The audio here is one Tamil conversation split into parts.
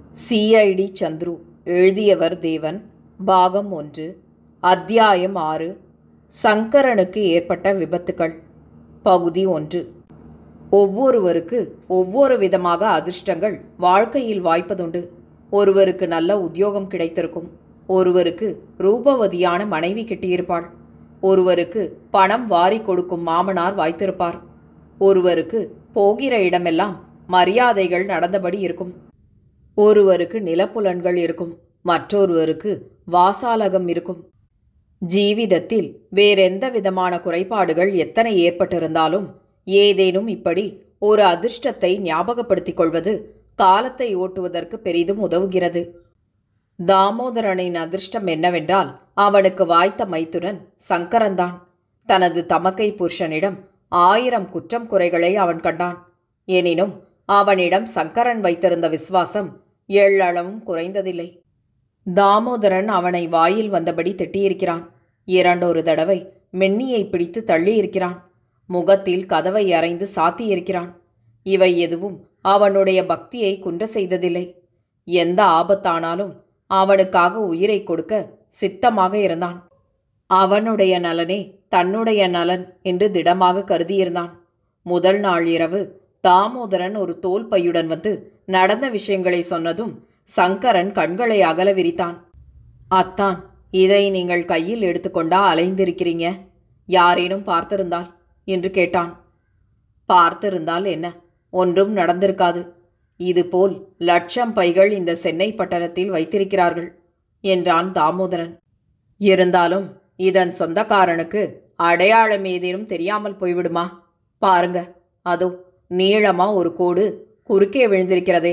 சிஐடி சந்துரு எழுதியவர் தேவன் பாகம் ஒன்று அத்தியாயம் ஆறு சங்கரனுக்கு ஏற்பட்ட விபத்துக்கள் பகுதி ஒன்று ஒவ்வொருவருக்கு ஒவ்வொரு விதமாக அதிர்ஷ்டங்கள் வாழ்க்கையில் வாய்ப்பதுண்டு ஒருவருக்கு நல்ல உத்தியோகம் கிடைத்திருக்கும் ஒருவருக்கு ரூபவதியான மனைவி கிட்டியிருப்பாள் ஒருவருக்கு பணம் வாரி கொடுக்கும் மாமனார் வாய்த்திருப்பார் ஒருவருக்கு போகிற இடமெல்லாம் மரியாதைகள் நடந்தபடி இருக்கும் ஒருவருக்கு நிலப்புலன்கள் இருக்கும் மற்றொருவருக்கு வாசாலகம் இருக்கும் ஜீவிதத்தில் வேறெந்த விதமான குறைபாடுகள் எத்தனை ஏற்பட்டிருந்தாலும் ஏதேனும் இப்படி ஒரு அதிர்ஷ்டத்தை ஞாபகப்படுத்திக் கொள்வது காலத்தை ஓட்டுவதற்கு பெரிதும் உதவுகிறது தாமோதரனின் அதிர்ஷ்டம் என்னவென்றால் அவனுக்கு வாய்த்த மைத்துனன் சங்கரன்தான் தனது தமக்கை புருஷனிடம் ஆயிரம் குற்றம் குறைகளை அவன் கண்டான் எனினும் அவனிடம் சங்கரன் வைத்திருந்த விசுவாசம் எள்ளளவும் குறைந்ததில்லை தாமோதரன் அவனை வாயில் வந்தபடி திட்டியிருக்கிறான் இரண்டொரு தடவை மென்னியை பிடித்து தள்ளியிருக்கிறான் முகத்தில் கதவை அறைந்து சாத்தியிருக்கிறான் இவை எதுவும் அவனுடைய பக்தியை குன்ற செய்ததில்லை எந்த ஆபத்தானாலும் அவனுக்காக உயிரை கொடுக்க சித்தமாக இருந்தான் அவனுடைய நலனே தன்னுடைய நலன் என்று திடமாக கருதியிருந்தான் முதல் நாள் இரவு தாமோதரன் ஒரு தோல் பையுடன் வந்து நடந்த விஷயங்களை சொன்னதும் சங்கரன் கண்களை அகல விரித்தான் அத்தான் இதை நீங்கள் கையில் எடுத்துக்கொண்டா அலைந்திருக்கிறீங்க யாரேனும் பார்த்திருந்தால் என்று கேட்டான் பார்த்திருந்தால் என்ன ஒன்றும் நடந்திருக்காது இதுபோல் லட்சம் பைகள் இந்த சென்னை பட்டணத்தில் வைத்திருக்கிறார்கள் என்றான் தாமோதரன் இருந்தாலும் இதன் சொந்தக்காரனுக்கு அடையாளம் ஏதேனும் தெரியாமல் போய்விடுமா பாருங்க அதோ நீளமா ஒரு கோடு குறுக்கே விழுந்திருக்கிறதே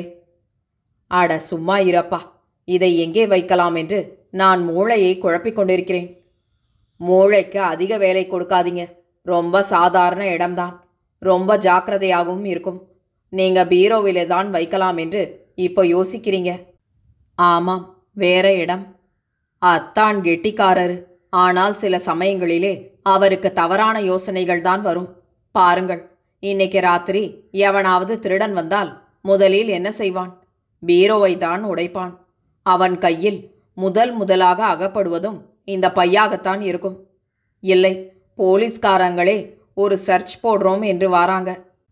அட சும்மா இரப்பா இதை எங்கே வைக்கலாம் என்று நான் மூளையை குழப்பிக் கொண்டிருக்கிறேன் மூளைக்கு அதிக வேலை கொடுக்காதீங்க ரொம்ப சாதாரண இடம்தான் ரொம்ப ஜாக்கிரதையாகவும் இருக்கும் நீங்க பீரோவிலே தான் வைக்கலாம் என்று இப்போ யோசிக்கிறீங்க ஆமாம் வேற இடம் அத்தான் கெட்டிக்காரரு ஆனால் சில சமயங்களிலே அவருக்கு தவறான யோசனைகள் தான் வரும் பாருங்கள் இன்னைக்கு ராத்திரி எவனாவது திருடன் வந்தால் முதலில் என்ன செய்வான் பீரோவை தான் உடைப்பான் அவன் கையில் முதல் முதலாக அகப்படுவதும் இந்த பையாகத்தான் இருக்கும் இல்லை போலீஸ்காரங்களே ஒரு சர்ச் போடுறோம் என்று வாராங்க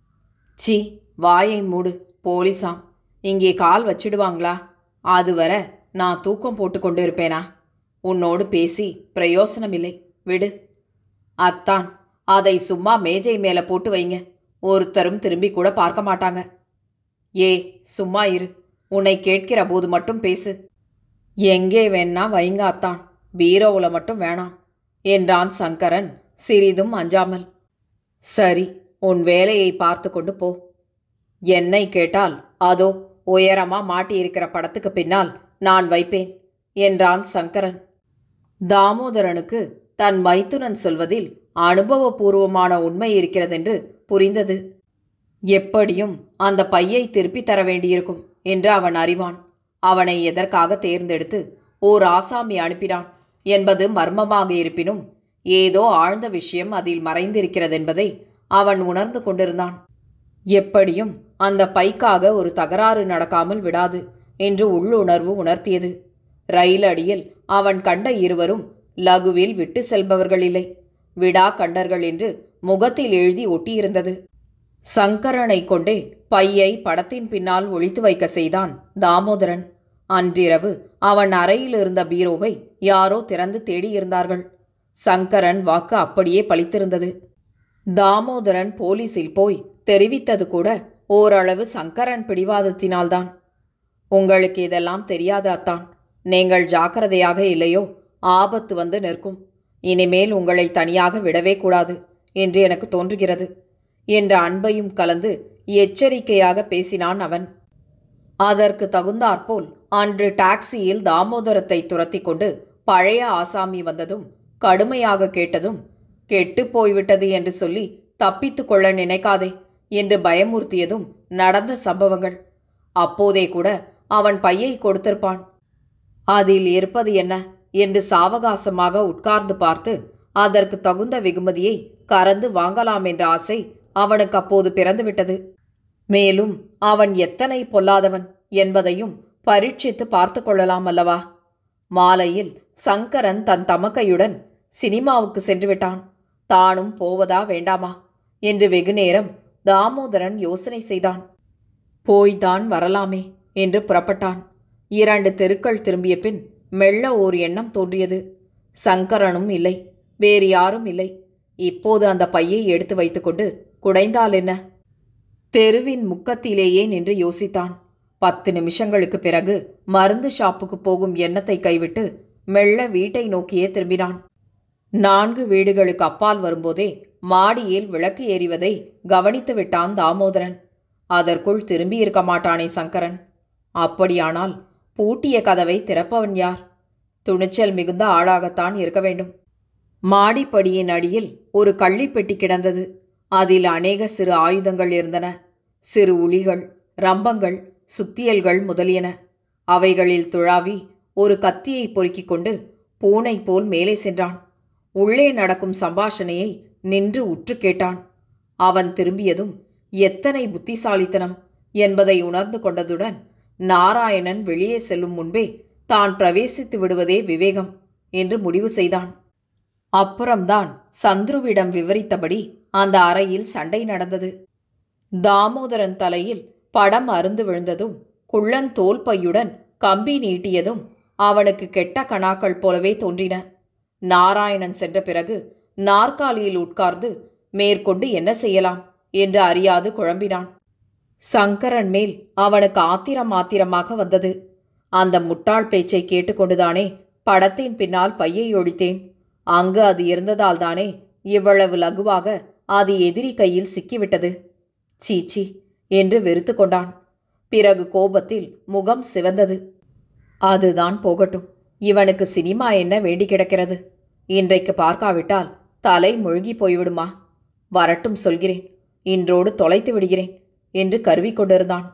சி வாயை மூடு போலீஸாம் இங்கே கால் வச்சிடுவாங்களா அதுவரை நான் தூக்கம் போட்டு கொண்டு இருப்பேனா உன்னோடு பேசி பிரயோசனமில்லை விடு அத்தான் அதை சும்மா மேஜை மேலே போட்டு வைங்க ஒருத்தரும் திரும்பி கூட பார்க்க மாட்டாங்க ஏ சும்மா இரு உன்னை கேட்கிற போது மட்டும் பேசு எங்கே வேணா வைங்க அத்தான் பீரோவில் மட்டும் வேணாம் என்றான் சங்கரன் சிறிதும் அஞ்சாமல் சரி உன் வேலையை பார்த்து கொண்டு போ என்னை கேட்டால் அதோ உயரமா மாட்டியிருக்கிற படத்துக்கு பின்னால் நான் வைப்பேன் என்றான் சங்கரன் தாமோதரனுக்கு தன் மைத்துனன் சொல்வதில் அனுபவபூர்வமான உண்மை இருக்கிறதென்று புரிந்தது எப்படியும் அந்த பையை திருப்பி தர வேண்டியிருக்கும் என்று அவன் அறிவான் அவனை எதற்காக தேர்ந்தெடுத்து ஓர் ஆசாமி அனுப்பினான் என்பது மர்மமாக இருப்பினும் ஏதோ ஆழ்ந்த விஷயம் அதில் மறைந்திருக்கிறதென்பதை அவன் உணர்ந்து கொண்டிருந்தான் எப்படியும் அந்த பைக்காக ஒரு தகராறு நடக்காமல் விடாது என்று உள்ளுணர்வு உணர்த்தியது ரயில் அடியில் அவன் கண்ட இருவரும் லகுவில் விட்டு செல்பவர்கள் இல்லை விடா கண்டர்கள் என்று முகத்தில் எழுதி ஒட்டியிருந்தது சங்கரனை கொண்டே பையை படத்தின் பின்னால் ஒளித்து வைக்க செய்தான் தாமோதரன் அன்றிரவு அவன் அறையில் இருந்த பீரோவை யாரோ திறந்து தேடியிருந்தார்கள் சங்கரன் வாக்கு அப்படியே பளித்திருந்தது தாமோதரன் போலீஸில் போய் தெரிவித்தது கூட ஓரளவு சங்கரன் பிடிவாதத்தினால்தான் உங்களுக்கு இதெல்லாம் தெரியாது அத்தான் நீங்கள் ஜாக்கிரதையாக இல்லையோ ஆபத்து வந்து நிற்கும் இனிமேல் உங்களை தனியாக விடவே கூடாது என்று எனக்கு தோன்றுகிறது என்ற அன்பையும் கலந்து எச்சரிக்கையாக பேசினான் அவன் அதற்கு தகுந்தாற்போல் அன்று டாக்ஸியில் தாமோதரத்தை துரத்தி கொண்டு பழைய ஆசாமி வந்ததும் கடுமையாக கேட்டதும் கெட்டு போய்விட்டது என்று சொல்லி தப்பித்து கொள்ள நினைக்காதே என்று பயமுறுத்தியதும் நடந்த சம்பவங்கள் அப்போதே கூட அவன் பையை கொடுத்திருப்பான் அதில் இருப்பது என்ன என்று சாவகாசமாக உட்கார்ந்து பார்த்து அதற்கு தகுந்த வெகுமதியை கறந்து வாங்கலாம் என்ற ஆசை அவனுக்கு அப்போது பிறந்துவிட்டது மேலும் அவன் எத்தனை பொல்லாதவன் என்பதையும் பரீட்சித்து பார்த்து கொள்ளலாம் அல்லவா மாலையில் சங்கரன் தன் தமக்கையுடன் சினிமாவுக்கு சென்று விட்டான் தானும் போவதா வேண்டாமா என்று வெகுநேரம் தாமோதரன் யோசனை செய்தான் போய்தான் வரலாமே என்று புறப்பட்டான் இரண்டு தெருக்கள் திரும்பிய பின் மெல்ல ஓர் எண்ணம் தோன்றியது சங்கரனும் இல்லை வேறு யாரும் இல்லை இப்போது அந்த பையை எடுத்து வைத்துக்கொண்டு குடைந்தால் என்ன தெருவின் முக்கத்திலேயே நின்று யோசித்தான் பத்து நிமிஷங்களுக்கு பிறகு மருந்து ஷாப்புக்கு போகும் எண்ணத்தை கைவிட்டு மெல்ல வீட்டை நோக்கியே திரும்பினான் நான்கு வீடுகளுக்கு அப்பால் வரும்போதே மாடியில் விளக்கு எறிவதை கவனித்து விட்டான் தாமோதரன் அதற்குள் திரும்பியிருக்க மாட்டானே சங்கரன் அப்படியானால் பூட்டிய கதவை திறப்பவன் யார் துணிச்சல் மிகுந்த ஆளாகத்தான் இருக்க வேண்டும் மாடிப்படியின் அடியில் ஒரு கள்ளிப்பெட்டி கிடந்தது அதில் அநேக சிறு ஆயுதங்கள் இருந்தன சிறு உளிகள் ரம்பங்கள் சுத்தியல்கள் முதலியன அவைகளில் துழாவி ஒரு கத்தியை பொறுக்கிக் கொண்டு பூனை போல் மேலே சென்றான் உள்ளே நடக்கும் சம்பாஷணையை நின்று உற்று கேட்டான் அவன் திரும்பியதும் எத்தனை புத்திசாலித்தனம் என்பதை உணர்ந்து கொண்டதுடன் நாராயணன் வெளியே செல்லும் முன்பே தான் பிரவேசித்து விடுவதே விவேகம் என்று முடிவு செய்தான் அப்புறம்தான் சந்துருவிடம் விவரித்தபடி அந்த அறையில் சண்டை நடந்தது தாமோதரன் தலையில் படம் அருந்து விழுந்ததும் குள்ளன் தோல் பையுடன் கம்பி நீட்டியதும் அவனுக்கு கெட்ட கணாக்கள் போலவே தோன்றின நாராயணன் சென்ற பிறகு நாற்காலியில் உட்கார்ந்து மேற்கொண்டு என்ன செய்யலாம் என்று அறியாது குழம்பினான் சங்கரன் மேல் அவனுக்கு ஆத்திரம் ஆத்திரமாக வந்தது அந்த முட்டாள் பேச்சை கேட்டுக்கொண்டுதானே படத்தின் பின்னால் பையை ஒழித்தேன் அங்கு அது இருந்ததால்தானே இவ்வளவு லகுவாக அது எதிரி கையில் சிக்கிவிட்டது சீச்சி என்று வெறுத்து கொண்டான் பிறகு கோபத்தில் முகம் சிவந்தது அதுதான் போகட்டும் இவனுக்கு சினிமா என்ன வேண்டி கிடக்கிறது இன்றைக்கு பார்க்காவிட்டால் தலை முழுகி போய்விடுமா வரட்டும் சொல்கிறேன் இன்றோடு தொலைத்து விடுகிறேன் என்று கருவிக் கொண்டிருந்தான்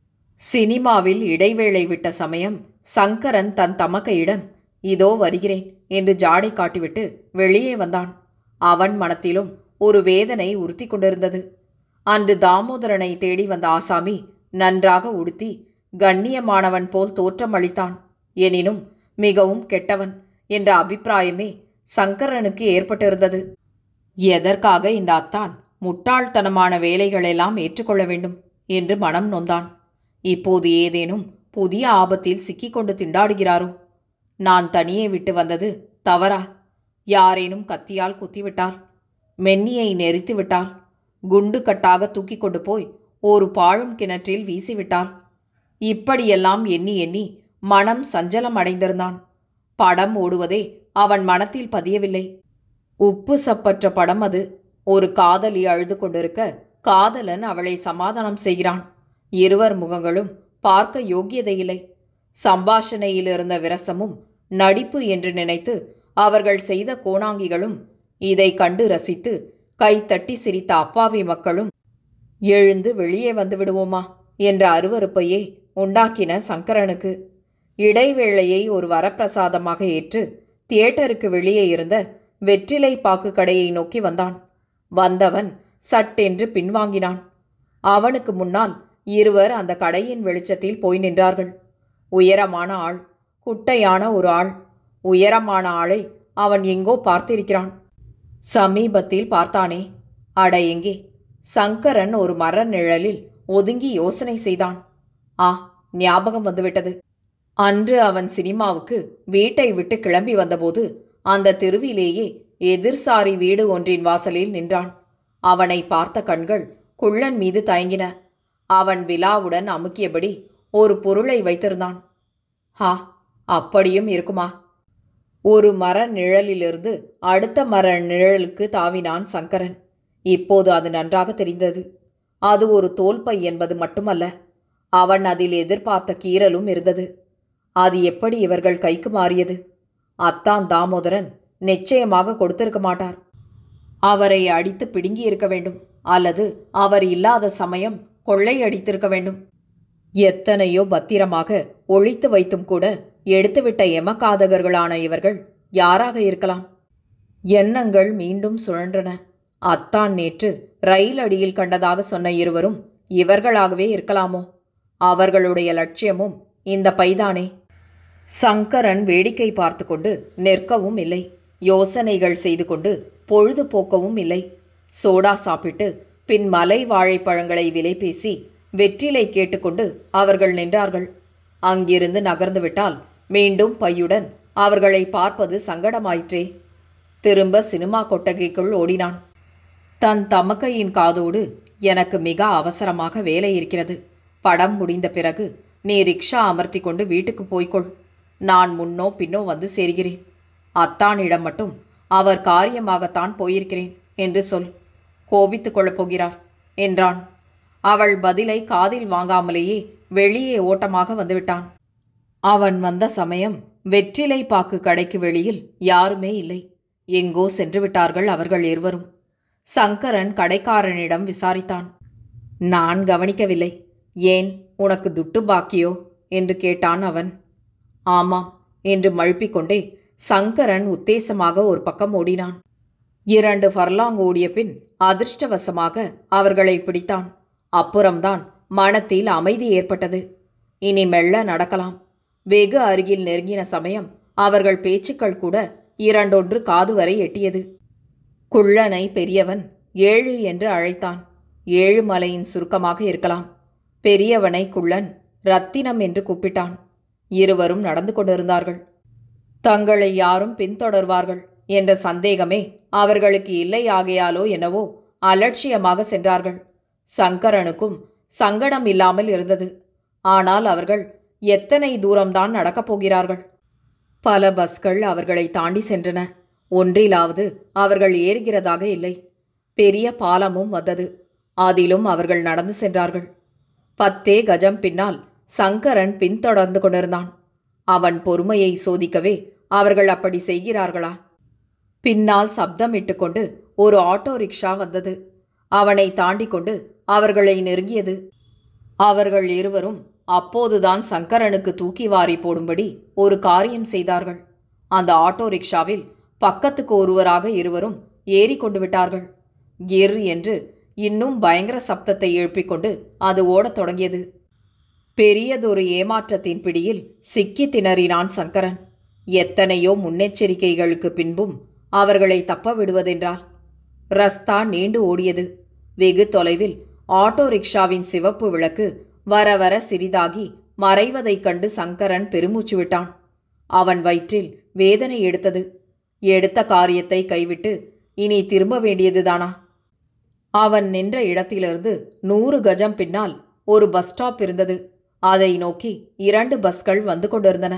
சினிமாவில் இடைவேளை விட்ட சமயம் சங்கரன் தன் தமக்கையிடம் இதோ வருகிறேன் என்று ஜாடை காட்டிவிட்டு வெளியே வந்தான் அவன் மனத்திலும் ஒரு வேதனை உறுத்தி கொண்டிருந்தது அன்று தாமோதரனை தேடி வந்த ஆசாமி நன்றாக உடுத்தி கண்ணியமானவன் போல் தோற்றம் அளித்தான் எனினும் மிகவும் கெட்டவன் என்ற அபிப்பிராயமே சங்கரனுக்கு ஏற்பட்டிருந்தது எதற்காக இந்த அத்தான் முட்டாள்தனமான வேலைகளெல்லாம் ஏற்றுக்கொள்ள வேண்டும் என்று மனம் நொந்தான் இப்போது ஏதேனும் புதிய ஆபத்தில் சிக்கிக்கொண்டு திண்டாடுகிறாரோ நான் தனியே விட்டு வந்தது தவறா யாரேனும் கத்தியால் குத்திவிட்டால் மென்னியை நெரித்து விட்டால் குண்டு கட்டாக தூக்கி கொண்டு போய் ஒரு பாழும் கிணற்றில் வீசிவிட்டாள் இப்படியெல்லாம் எண்ணி எண்ணி மனம் சஞ்சலம் அடைந்திருந்தான் படம் ஓடுவதே அவன் மனத்தில் பதியவில்லை உப்பு சப்பற்ற படம் அது ஒரு காதலி அழுது கொண்டிருக்க காதலன் அவளை சமாதானம் செய்கிறான் இருவர் முகங்களும் பார்க்க யோக்கியதையில்லை சம்பாஷணையில் இருந்த விரசமும் நடிப்பு என்று நினைத்து அவர்கள் செய்த கோணாங்கிகளும் இதை கண்டு ரசித்து கைத்தட்டி சிரித்த அப்பாவி மக்களும் எழுந்து வெளியே வந்து விடுவோமா என்ற அருவருப்பையே உண்டாக்கின சங்கரனுக்கு இடைவேளையை ஒரு வரப்பிரசாதமாக ஏற்று தியேட்டருக்கு வெளியே இருந்த வெற்றிலை பாக்கு கடையை நோக்கி வந்தான் வந்தவன் சட்டென்று பின்வாங்கினான் அவனுக்கு முன்னால் இருவர் அந்த கடையின் வெளிச்சத்தில் போய் நின்றார்கள் உயரமான ஆள் குட்டையான ஒரு ஆள் உயரமான ஆளை அவன் எங்கோ பார்த்திருக்கிறான் சமீபத்தில் பார்த்தானே அட எங்கே சங்கரன் ஒரு மர நிழலில் ஒதுங்கி யோசனை செய்தான் ஆ ஞாபகம் வந்துவிட்டது அன்று அவன் சினிமாவுக்கு வீட்டை விட்டு கிளம்பி வந்தபோது அந்த தெருவிலேயே எதிர்சாரி வீடு ஒன்றின் வாசலில் நின்றான் அவனை பார்த்த கண்கள் குள்ளன் மீது தயங்கின அவன் விலாவுடன் அமுக்கியபடி ஒரு பொருளை வைத்திருந்தான் ஹா அப்படியும் இருக்குமா ஒரு மர நிழலிலிருந்து அடுத்த மர நிழலுக்கு தாவினான் சங்கரன் இப்போது அது நன்றாக தெரிந்தது அது ஒரு தோல்பை என்பது மட்டுமல்ல அவன் அதில் எதிர்பார்த்த கீறலும் இருந்தது அது எப்படி இவர்கள் கைக்கு மாறியது அத்தான் தாமோதரன் நிச்சயமாக கொடுத்திருக்க மாட்டார் அவரை அடித்து பிடுங்கி இருக்க வேண்டும் அல்லது அவர் இல்லாத சமயம் கொள்ளை அடித்திருக்க வேண்டும் எத்தனையோ பத்திரமாக ஒழித்து வைத்தும் கூட எடுத்துவிட்ட எமக்காதகர்களான இவர்கள் யாராக இருக்கலாம் எண்ணங்கள் மீண்டும் சுழன்றன அத்தான் நேற்று ரயில் அடியில் கண்டதாக சொன்ன இருவரும் இவர்களாகவே இருக்கலாமோ அவர்களுடைய லட்சியமும் இந்த பைதானே சங்கரன் வேடிக்கை பார்த்து கொண்டு நிற்கவும் இல்லை யோசனைகள் செய்து கொண்டு பொழுது போக்கவும் இல்லை சோடா சாப்பிட்டு பின் மலை வாழைப்பழங்களை விலை பேசி வெற்றிலை கேட்டுக்கொண்டு அவர்கள் நின்றார்கள் அங்கிருந்து நகர்ந்து விட்டால் மீண்டும் பையுடன் அவர்களை பார்ப்பது சங்கடமாயிற்றே திரும்ப சினிமா கொட்டகைக்குள் ஓடினான் தன் தமக்கையின் காதோடு எனக்கு மிக அவசரமாக வேலை இருக்கிறது படம் முடிந்த பிறகு நீ ரிக்ஷா அமர்த்தி கொண்டு வீட்டுக்கு போய்க்கொள் நான் முன்னோ பின்னோ வந்து சேர்கிறேன் அத்தானிடம் மட்டும் அவர் காரியமாகத்தான் போயிருக்கிறேன் என்று சொல் கோபித்துக் கொள்ளப் போகிறார் என்றான் அவள் பதிலை காதில் வாங்காமலேயே வெளியே ஓட்டமாக வந்துவிட்டான் அவன் வந்த சமயம் வெற்றிலை பாக்கு கடைக்கு வெளியில் யாருமே இல்லை எங்கோ சென்று விட்டார்கள் அவர்கள் இருவரும் சங்கரன் கடைக்காரனிடம் விசாரித்தான் நான் கவனிக்கவில்லை ஏன் உனக்கு துட்டு பாக்கியோ என்று கேட்டான் அவன் ஆமாம் என்று மழுப்பிக்கொண்டே சங்கரன் உத்தேசமாக ஒரு பக்கம் ஓடினான் இரண்டு ஃபர்லாங் ஓடிய பின் அதிர்ஷ்டவசமாக அவர்களை பிடித்தான் அப்புறம்தான் மனத்தில் அமைதி ஏற்பட்டது இனி மெல்ல நடக்கலாம் வெகு அருகில் நெருங்கின சமயம் அவர்கள் பேச்சுக்கள் கூட இரண்டொன்று காது வரை எட்டியது குள்ளனை பெரியவன் ஏழு என்று அழைத்தான் ஏழு மலையின் சுருக்கமாக இருக்கலாம் பெரியவனை குள்ளன் ரத்தினம் என்று கூப்பிட்டான் இருவரும் நடந்து கொண்டிருந்தார்கள் தங்களை யாரும் பின்தொடர்வார்கள் என்ற சந்தேகமே அவர்களுக்கு இல்லை ஆகையாலோ என்னவோ அலட்சியமாக சென்றார்கள் சங்கரனுக்கும் சங்கடம் இல்லாமல் இருந்தது ஆனால் அவர்கள் எத்தனை தூரம்தான் நடக்கப் போகிறார்கள் பல பஸ்கள் அவர்களை தாண்டி சென்றன ஒன்றிலாவது அவர்கள் ஏறுகிறதாக இல்லை பெரிய பாலமும் வந்தது அதிலும் அவர்கள் நடந்து சென்றார்கள் பத்தே கஜம் பின்னால் சங்கரன் பின்தொடர்ந்து கொண்டிருந்தான் அவன் பொறுமையை சோதிக்கவே அவர்கள் அப்படி செய்கிறார்களா பின்னால் சப்தமிட்டு கொண்டு ஒரு ஆட்டோ ரிக்ஷா வந்தது அவனை தாண்டி கொண்டு அவர்களை நெருங்கியது அவர்கள் இருவரும் அப்போதுதான் சங்கரனுக்கு தூக்கி வாரி போடும்படி ஒரு காரியம் செய்தார்கள் அந்த ஆட்டோ ரிக்ஷாவில் பக்கத்துக்கு ஒருவராக இருவரும் ஏறி கொண்டு விட்டார்கள் கிர் என்று இன்னும் பயங்கர சப்தத்தை எழுப்பிக்கொண்டு அது ஓடத் தொடங்கியது பெரியதொரு ஏமாற்றத்தின் பிடியில் சிக்கி திணறினான் சங்கரன் எத்தனையோ முன்னெச்சரிக்கைகளுக்கு பின்பும் அவர்களை தப்ப விடுவதென்றால் ரஸ்தா நீண்டு ஓடியது வெகு தொலைவில் ஆட்டோ ரிக்ஷாவின் சிவப்பு விளக்கு வர வர சிறிதாகி மறைவதைக் கண்டு சங்கரன் பெருமூச்சு விட்டான் அவன் வயிற்றில் வேதனை எடுத்தது எடுத்த காரியத்தை கைவிட்டு இனி திரும்ப வேண்டியதுதானா அவன் நின்ற இடத்திலிருந்து நூறு கஜம் பின்னால் ஒரு பஸ் ஸ்டாப் இருந்தது அதை நோக்கி இரண்டு பஸ்கள் வந்து கொண்டிருந்தன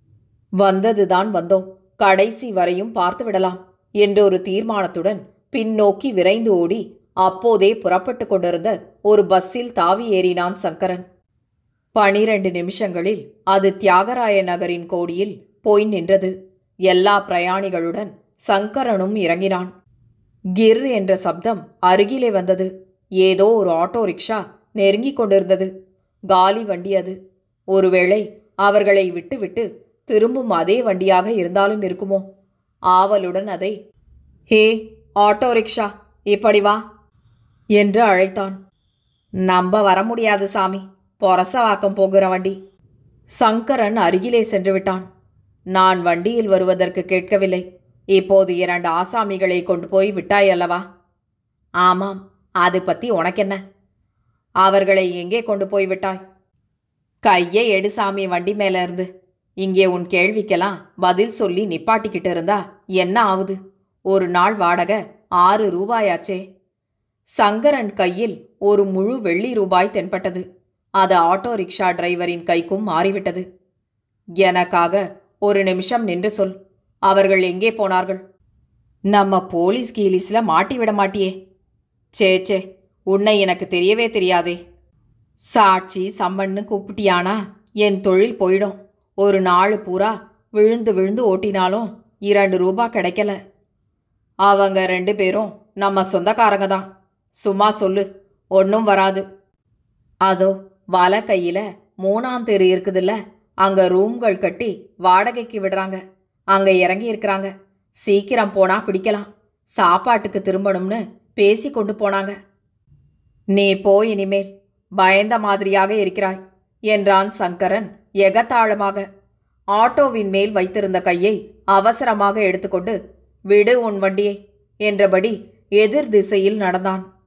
வந்ததுதான் வந்தோம் கடைசி வரையும் பார்த்து விடலாம் என்ற ஒரு தீர்மானத்துடன் பின்னோக்கி விரைந்து ஓடி அப்போதே புறப்பட்டு கொண்டிருந்த ஒரு பஸ்ஸில் தாவி ஏறினான் சங்கரன் பனிரெண்டு நிமிஷங்களில் அது தியாகராய நகரின் கோடியில் போய் நின்றது எல்லா பிரயாணிகளுடன் சங்கரனும் இறங்கினான் கிர் என்ற சப்தம் அருகிலே வந்தது ஏதோ ஒரு ஆட்டோ ரிக்ஷா நெருங்கிக் கொண்டிருந்தது காலி வண்டி அது ஒருவேளை அவர்களை விட்டுவிட்டு திரும்பும் அதே வண்டியாக இருந்தாலும் இருக்குமோ ஆவலுடன் அதை ஹே ஆட்டோ ரிக்ஷா இப்படி வா என்று அழைத்தான் நம்ப வர முடியாது சாமி பொரசவாக்கம் போகிற வண்டி சங்கரன் அருகிலே சென்று விட்டான் நான் வண்டியில் வருவதற்கு கேட்கவில்லை இப்போது இரண்டு ஆசாமிகளை கொண்டு போய் விட்டாய் அல்லவா ஆமாம் அது பத்தி உனக்கென்ன அவர்களை எங்கே கொண்டு போய் விட்டாய் கையை எடு சாமி வண்டி மேல இருந்து இங்கே உன் கேள்விக்கெல்லாம் பதில் சொல்லி நிப்பாட்டிக்கிட்டு இருந்தா என்ன ஆகுது ஒரு நாள் வாடகை ஆறு ரூபாயாச்சே சங்கரன் கையில் ஒரு முழு வெள்ளி ரூபாய் தென்பட்டது அது ஆட்டோ ரிக்ஷா டிரைவரின் கைக்கும் மாறிவிட்டது எனக்காக ஒரு நிமிஷம் நின்று சொல் அவர்கள் எங்கே போனார்கள் நம்ம போலீஸ் கீலீஸ்ல மாட்டி விட மாட்டியே சே சே உன்னை எனக்கு தெரியவே தெரியாதே சாட்சி சம்மன்னு கூப்பிட்டியானா என் தொழில் போயிடும் ஒரு நாள் பூரா விழுந்து விழுந்து ஓட்டினாலும் இரண்டு ரூபா கிடைக்கல அவங்க ரெண்டு பேரும் நம்ம சொந்தக்காரங்க தான் சும்மா சொல்லு ஒன்றும் வராது அதோ வலை கையில் மூணாம் தெரு இருக்குதுல்ல அங்கே ரூம்கள் கட்டி வாடகைக்கு விடுறாங்க அங்கே இறங்கி இருக்கிறாங்க சீக்கிரம் போனா பிடிக்கலாம் சாப்பாட்டுக்கு திரும்பணும்னு பேசி கொண்டு போனாங்க நீ போ இனிமேல் பயந்த மாதிரியாக இருக்கிறாய் என்றான் சங்கரன் எகத்தாளமாக ஆட்டோவின் மேல் வைத்திருந்த கையை அவசரமாக எடுத்துக்கொண்டு விடு உன் வண்டியை என்றபடி எதிர் திசையில் நடந்தான்